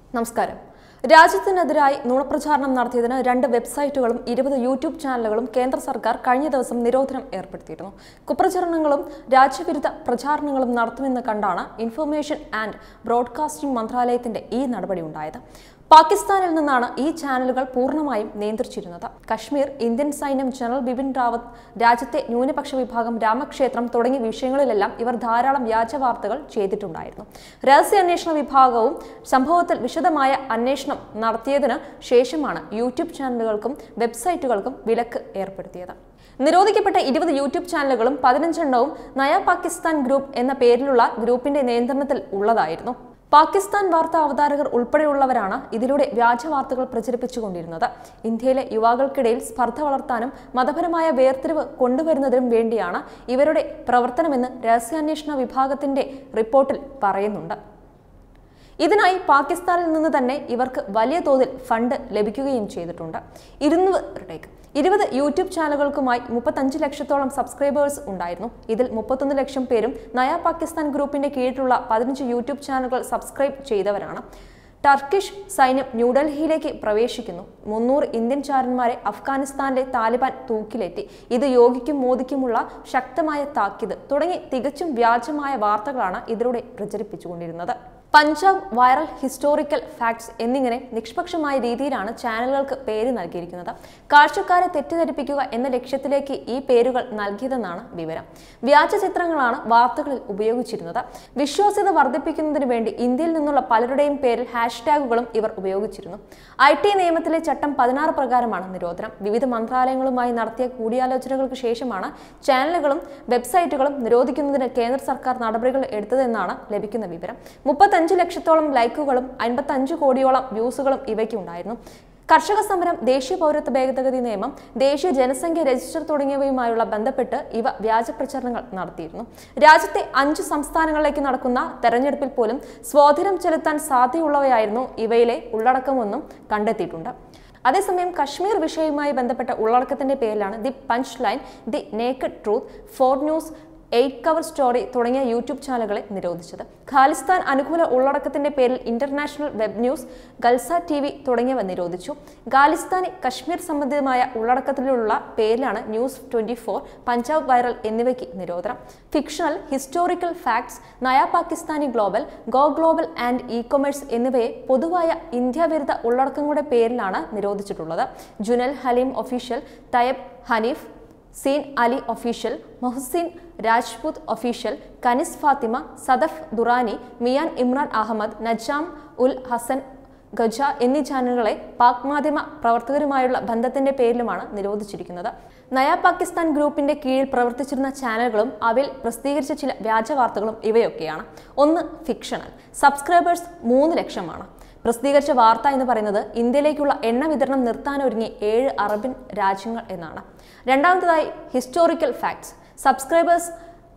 നമസ്കാരം രാജ്യത്തിനെതിരായി നുണപ്രചാരണം നടത്തിയതിന് രണ്ട് വെബ്സൈറ്റുകളും ഇരുപത് യൂട്യൂബ് ചാനലുകളും കേന്ദ്ര സർക്കാർ കഴിഞ്ഞ ദിവസം നിരോധനം ഏർപ്പെടുത്തിയിരുന്നു കുപ്രചരണങ്ങളും രാജ്യവിരുദ്ധ പ്രചാരണങ്ങളും നടത്തുമെന്ന് കണ്ടാണ് ഇൻഫർമേഷൻ ആൻഡ് ബ്രോഡ്കാസ്റ്റിംഗ് മന്ത്രാലയത്തിന്റെ ഈ നടപടി ഉണ്ടായത് പാകിസ്ഥാനിൽ നിന്നാണ് ഈ ചാനലുകൾ പൂർണ്ണമായും നിയന്ത്രിച്ചിരുന്നത് കശ്മീർ ഇന്ത്യൻ സൈന്യം ജനറൽ ബിപിൻ റാവത്ത് രാജ്യത്തെ ന്യൂനപക്ഷ വിഭാഗം രാമക്ഷേത്രം തുടങ്ങിയ വിഷയങ്ങളിലെല്ലാം ഇവർ ധാരാളം വ്യാജ വാർത്തകൾ ചെയ്തിട്ടുണ്ടായിരുന്നു രഹസ്യാന്വേഷണ വിഭാഗവും സംഭവത്തിൽ വിശദമായ അന്വേഷണം നടത്തിയതിന് ശേഷമാണ് യൂട്യൂബ് ചാനലുകൾക്കും വെബ്സൈറ്റുകൾക്കും വിലക്ക് ഏർപ്പെടുത്തിയത് നിരോധിക്കപ്പെട്ട ഇരുപത് യൂട്യൂബ് ചാനലുകളും പതിനഞ്ചെണ്ണവും നയ പാകിസ്ഥാൻ ഗ്രൂപ്പ് എന്ന പേരിലുള്ള ഗ്രൂപ്പിന്റെ നിയന്ത്രണത്തിൽ ഉള്ളതായിരുന്നു പാകിസ്ഥാൻ വാർത്താ അവതാരകർ ഉൾപ്പെടെയുള്ളവരാണ് ഇതിലൂടെ വ്യാജ വാർത്തകൾ പ്രചരിപ്പിച്ചുകൊണ്ടിരുന്നത് ഇന്ത്യയിലെ യുവാക്കൾക്കിടയിൽ സ്പർദ്ധ വളർത്താനും മതപരമായ വേർതിരിവ് കൊണ്ടുവരുന്നതിനും വേണ്ടിയാണ് ഇവരുടെ പ്രവർത്തനമെന്ന് രഹസ്യാന്വേഷണ വിഭാഗത്തിന്റെ റിപ്പോർട്ടിൽ പറയുന്നുണ്ട് ഇതിനായി പാകിസ്ഥാനിൽ നിന്ന് തന്നെ ഇവർക്ക് വലിയ തോതിൽ ഫണ്ട് ലഭിക്കുകയും ചെയ്തിട്ടുണ്ട് ഇരുന്നൂറേക്ക് ഇരുപത് യൂട്യൂബ് ചാനലുകൾക്കുമായി മുപ്പത്തഞ്ച് ലക്ഷത്തോളം സബ്സ്ക്രൈബേഴ്സ് ഉണ്ടായിരുന്നു ഇതിൽ മുപ്പത്തൊന്ന് ലക്ഷം പേരും നയ പാകിസ്ഥാൻ ഗ്രൂപ്പിന്റെ കീഴിലുള്ള പതിനഞ്ച് യൂട്യൂബ് ചാനലുകൾ സബ്സ്ക്രൈബ് ചെയ്തവരാണ് ടർക്കിഷ് സൈന്യം ന്യൂഡൽഹിയിലേക്ക് പ്രവേശിക്കുന്നു മുന്നൂറ് ഇന്ത്യൻ ചാരന്മാരെ അഫ്ഗാനിസ്ഥാനിലെ താലിബാൻ തൂക്കിലേറ്റി ഇത് യോഗിക്കും മോദിക്കുമുള്ള ശക്തമായ താക്കീത് തുടങ്ങി തികച്ചും വ്യാജമായ വാർത്തകളാണ് ഇതിലൂടെ പ്രചരിപ്പിച്ചുകൊണ്ടിരുന്നത് പഞ്ചാബ് വൈറൽ ഹിസ്റ്റോറിക്കൽ ഫാക്ട്സ് എന്നിങ്ങനെ നിഷ്പക്ഷമായ രീതിയിലാണ് ചാനലുകൾക്ക് പേര് നൽകിയിരിക്കുന്നത് കാഴ്ചക്കാരെ തെറ്റിദ്ധരിപ്പിക്കുക എന്ന ലക്ഷ്യത്തിലേക്ക് ഈ പേരുകൾ നൽകിയതെന്നാണ് വിവരം വ്യാജ ചിത്രങ്ങളാണ് വാർത്തകളിൽ ഉപയോഗിച്ചിരുന്നത് വിശ്വാസ്യത വർദ്ധിപ്പിക്കുന്നതിന് വേണ്ടി ഇന്ത്യയിൽ നിന്നുള്ള പലരുടെയും പേരിൽ ഹാഷ്ടാഗുകളും ഇവർ ഉപയോഗിച്ചിരുന്നു ഐ ടി നിയമത്തിലെ ചട്ടം പതിനാറ് പ്രകാരമാണ് നിരോധനം വിവിധ മന്ത്രാലയങ്ങളുമായി നടത്തിയ കൂടിയാലോചനകൾക്ക് ശേഷമാണ് ചാനലുകളും വെബ്സൈറ്റുകളും നിരോധിക്കുന്നതിന് കേന്ദ്ര സർക്കാർ നടപടികൾ എടുത്തതെന്നാണ് ലഭിക്കുന്ന വിവരം മുപ്പത്തഞ്ച് ലക്ഷത്തോളം ലൈക്കുകളും അൻപത്തഞ്ച് കോടിയോളം വ്യൂസുകളും ഇവയ്ക്കുണ്ടായിരുന്നു കർഷക സമരം ദേശീയ പൗരത്വ ഭേദഗതി നിയമം ദേശീയ ജനസംഖ്യ രജിസ്റ്റർ തുടങ്ങിയവയുമായുള്ള ബന്ധപ്പെട്ട് ഇവ വ്യാജ പ്രചരണങ്ങൾ നടത്തിയിരുന്നു രാജ്യത്തെ അഞ്ച് സംസ്ഥാനങ്ങളിലേക്ക് നടക്കുന്ന തെരഞ്ഞെടുപ്പിൽ പോലും സ്വാധീനം ചെലുത്താൻ സാധ്യതയുള്ളവയായിരുന്നു ഇവയിലെ ഉള്ളടക്കമെന്നും കണ്ടെത്തിയിട്ടുണ്ട് അതേസമയം കശ്മീർ വിഷയവുമായി ബന്ധപ്പെട്ട ഉള്ളടക്കത്തിന്റെ പേരിലാണ് the punch line the naked truth four news eight cover story YouTube യൂട്യൂബ് ചാനലുകളെ നിരോധിച്ചത് ഖാലിസ്ഥാൻ അനുകൂല ഉള്ളടക്കത്തിന്റെ പേരിൽ international web news Khalsa T V തുടങ്ങിയവ നിരോധിച്ചു ഖാലിസ്ഥാനി കശ്മീർ സംബന്ധിതമായ ഉള്ളടക്കത്തിലുള്ള പേരിലാണ് news twenty four Punjab viral എന്നിവയ്ക്ക് നിരോധനം ഫിക്ഷണൽ ഹിസ്റ്റോറിക്കൽ ഫാക്ട്സ് നയ Pakistani global go global and e commerce എന്നിവയെ പൊതുവായ ഇന്ത്യ വിരുദ്ധ ഉള്ളടക്കങ്ങളുടെ പേരിലാണ് നിരോധിച്ചിട്ടുള്ളത് ജുനൽ ഹലീം ഒഫീഷ്യൽ തയബ് ഹനീഫ് സീൻ അലി ഒഫീഷ്യൽ മൊഹസിൻ രാജ്പുത് ഒഫീഷ്യൽ കനിസ് ഫാത്തിമ സദഫ് ദുറാനി മിയാൻ ഇമ്രാൻ അഹമ്മദ് നജാം ഉൽ ഹസൻ ഗജ എന്നീ ചാനലുകളെ പാക് മാധ്യമ പ്രവർത്തകരുമായുള്ള ബന്ധത്തിന്റെ പേരിലുമാണ് നിരോധിച്ചിരിക്കുന്നത് നയ പാകിസ്ഥാൻ ഗ്രൂപ്പിന്റെ കീഴിൽ പ്രവർത്തിച്ചിരുന്ന ചാനലുകളും അവയിൽ പ്രസിദ്ധീകരിച്ച ചില വ്യാജ വാർത്തകളും ഇവയൊക്കെയാണ് ഒന്ന് ഫിക്ഷണൽ സബ്സ്ക്രൈബേഴ്സ് മൂന്ന് ലക്ഷമാണ് പ്രസിദ്ധീകരിച്ച വാർത്ത എന്ന് പറയുന്നത് ഇന്ത്യയിലേക്കുള്ള എണ്ണ വിതരണം നിർത്താനൊരുങ്ങിയ ഏഴ് അറബിൻ രാജ്യങ്ങൾ എന്നാണ് രണ്ടാമത്തേതായി ഹിസ്റ്റോറിക്കൽ ഫാക്ട്സ് സബ്സ്ക്രൈബേഴ്സ്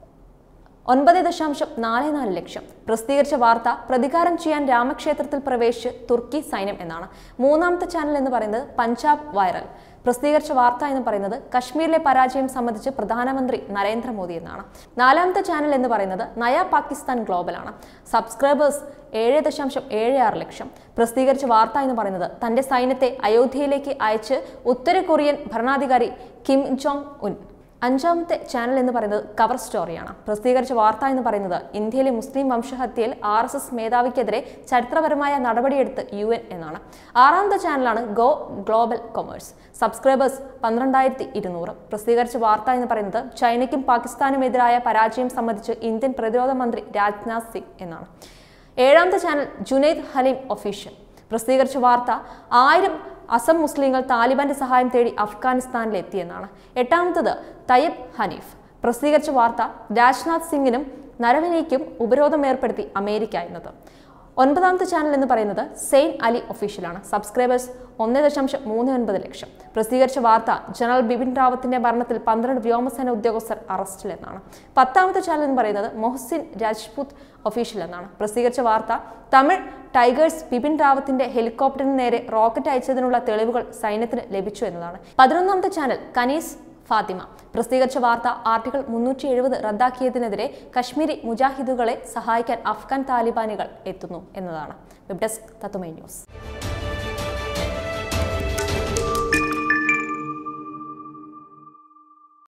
ഒൻപത് ദശാംശം നാല് നാല് ലക്ഷം പ്രസിദ്ധീകരിച്ച വാർത്ത പ്രതികാരം ചെയ്യാൻ രാമക്ഷേത്രത്തിൽ പ്രവേശിച്ച് തുർക്കി സൈന്യം എന്നാണ് മൂന്നാമത്തെ ചാനൽ എന്ന് പറയുന്നത് പഞ്ചാബ് വൈറൽ പ്രസിദ്ധീകരിച്ച വാർത്ത എന്ന് പറയുന്നത് കശ്മീരിലെ പരാജയം സംബന്ധിച്ച് പ്രധാനമന്ത്രി നരേന്ദ്രമോദി എന്നാണ് നാലാമത്തെ ചാനൽ എന്ന് പറയുന്നത് നയ പാകിസ്ഥാൻ ഗ്ലോബലാണ് സബ്സ്ക്രൈബേഴ്സ് ഏഴ് ദശാംശം ഏഴ് ആറ് ലക്ഷം പ്രസിദ്ധീകരിച്ച വാർത്ത എന്ന് പറയുന്നത് തന്റെ സൈന്യത്തെ അയോധ്യയിലേക്ക് അയച്ച് ഉത്തര കൊറിയൻ ഭരണാധികാരി കിം ജോങ് ഉൻ അഞ്ചാമത്തെ ചാനൽ എന്ന് പറയുന്നത് കവർ സ്റ്റോറിയാണ് പ്രസിദ്ധീകരിച്ച വാർത്ത എന്ന് പറയുന്നത് ഇന്ത്യയിലെ മുസ്ലിം വംശഹത്യയിൽ ആർ എസ് എസ് മേധാവിക്കെതിരെ ചരിത്രപരമായ നടപടിയെടുത്ത് യു എൻ എന്നാണ് ആറാമത്തെ ചാനലാണ് ഗോ ഗ്ലോബൽ കൊമേഴ്സ് സബ്സ്ക്രൈബേഴ്സ് പന്ത്രണ്ടായിരത്തി ഇരുന്നൂറ് പ്രസിദ്ധീകരിച്ച വാർത്ത എന്ന് പറയുന്നത് ചൈനയ്ക്കും പാകിസ്ഥാനുമെതിരായ പരാജയം സംബന്ധിച്ച് ഇന്ത്യൻ പ്രതിരോധ മന്ത്രി രാജ്നാഥ് സിംഗ് എന്നാണ് ഏഴാമത്തെ ചാനൽ ജുനൈദ് ഹലീം ഒഫീഷ്യൽ പ്രസിദ്ധീകരിച്ച വാർത്ത ആയിരം അസം മുസ്ലിങ്ങൾ താലിബാന്റെ സഹായം തേടി അഫ്ഗാനിസ്ഥാനിൽ എത്തിയെന്നാണ് എട്ടാമത്തത് തയ്യബ് ഹനീഫ് പ്രസിദ്ധീകരിച്ച വാർത്ത രാജ്നാഥ് സിംഗിനും നരവനേക്കും ഉപരോധം ഏർപ്പെടുത്തി അമേരിക്ക എന്നത് ഒൻപതാമത്തെ ചാനൽ എന്ന് പറയുന്നത് സെയിൻ അലി ഒഫീഷ്യലാണ് സബ്സ്ക്രൈബേഴ്സ് ഒന്ന് ദശാംശം മൂന്ന് ഒൻപത് ലക്ഷം പ്രസിദ്ധീകരിച്ച വാർത്ത ജനറൽ ബിപിൻ റാവത്തിന്റെ മരണത്തിൽ പന്ത്രണ്ട് വ്യോമസേന ഉദ്യോഗസ്ഥർ അറസ്റ്റിൽ എന്നാണ് പത്താമത്തെ ചാനൽ എന്ന് പറയുന്നത് മൊഹസിൻ രാജ്പുത് ഒഫീഷ്യൽ എന്നാണ് പ്രസിദ്ധീകരിച്ച വാർത്ത തമിഴ് ടൈഗേഴ്സ് ബിപിൻ റാവത്തിന്റെ ഹെലികോപ്റ്ററിന് നേരെ റോക്കറ്റ് അയച്ചതിനുള്ള തെളിവുകൾ സൈന്യത്തിന് ലഭിച്ചു എന്നതാണ് പതിനൊന്നാമത്തെ ചാനൽ കനീസ് ഫാത്തിമ പ്രസിദ്ധീകരിച്ച വാർത്ത ആർട്ടിക്കിൾ മുന്നൂറ്റി എഴുപത് റദ്ദാക്കിയതിനെതിരെ കശ്മീരി മുജാഹിദുകളെ സഹായിക്കാൻ അഫ്ഗാൻ താലിബാനികൾ എത്തുന്നു എന്നതാണ് വെബ് ഡെസ്ക് തത്തുമൈ ന്യൂസ്